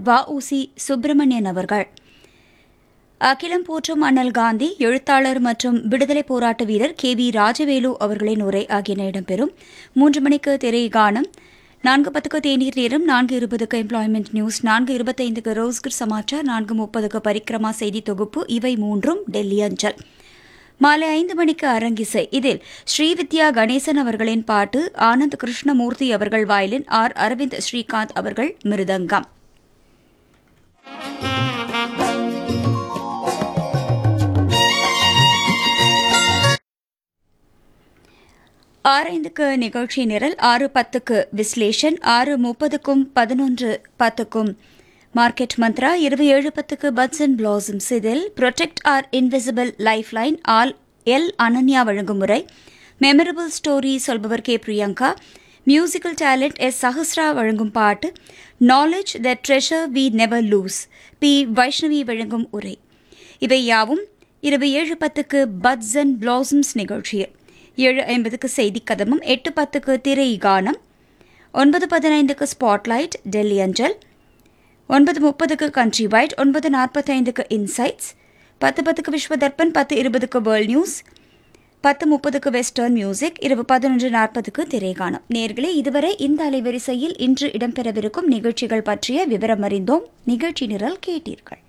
வ உசி சுப்பிரமணியன் அவர்கள் அகிலம் போற்றும் அண்ணல் காந்தி எழுத்தாளர் மற்றும் விடுதலை போராட்ட வீரர் கே வி ராஜவேலு அவர்களின் உரை ஆகியன இடம்பெறும் மூன்று மணிக்கு திரை கானம் நான்கு பத்துக்கு தேநீர் நேரம் நான்கு இருபதுக்கு எம்ப்ளாய்மெண்ட் நியூஸ் நான்கு இருபத்தைந்துக்கு ரோஸ்கர் சமாச்சார் நான்கு முப்பதுக்கு பரிக்கிரமா செய்தி தொகுப்பு இவை மூன்றும் டெல்லி அஞ்சல் மாலை ஐந்து மணிக்கு அரங்கிசை இதில் ஸ்ரீவித்யா கணேசன் அவர்களின் பாட்டு ஆனந்த் கிருஷ்ணமூர்த்தி அவர்கள் வயலின் ஆர் அரவிந்த் ஸ்ரீகாந்த் அவர்கள் மிருதங்கம் ஆரைந்துக்கு நிகழ்ச்சி நிரல் ஆறு பத்துக்கு விஸ்லேஷன் ஆறு முப்பதுக்கும் பதினொன்று பத்துக்கும் மார்க்கெட் மந்த்ரா இருபது ஏழு பத்துக்கு பட்ஸ் அண்ட் பிளாசம்ஸ் இதில் protect our invisible life line ஆல் எல் அனன்யா வழங்கும் முறை மெமரபிள் ஸ்டோரி சொல்பவர் K Priyanka musical talent S Sahasra வழங்கும் பாட்டு knowledge the treasure we never lose P Vaishnavi வழங்கும் உரை இவை யாவும் இரவு ஏழு பத்துக்கு பட்ஸ் அண்ட் பிளாசம்ஸ் நிகழ்ச்சியில் ஏழு ஐம்பதுக்கு செய்தி கதமும் எட்டு பத்துக்கு திரை கானம் ஒன்பது பதினைந்துக்கு ஸ்பாட்லைட் டெல்லி அஞ்சல் ஒன்பது முப்பதுக்கு கண்ட்ரி வைட் ஒன்பது நாற்பத்தைந்துக்கு இன்சைட்ஸ் பத்து பத்துக்கு விஸ்வ தர்ப்பன் பத்து இருபதுக்கு வேர்ல்ட் நியூஸ் பத்து முப்பதுக்கு வெஸ்டர்ன் மியூசிக் இரவு பதினொன்று நாற்பதுக்கு திரைகானம் நேர்களே இதுவரை இந்த அலைவரிசையில் இன்று இடம்பெறவிருக்கும் நிகழ்ச்சிகள் பற்றிய விவரம் அறிந்தோம் நிகழ்ச்சி நிரல் கேட்டீர்கள்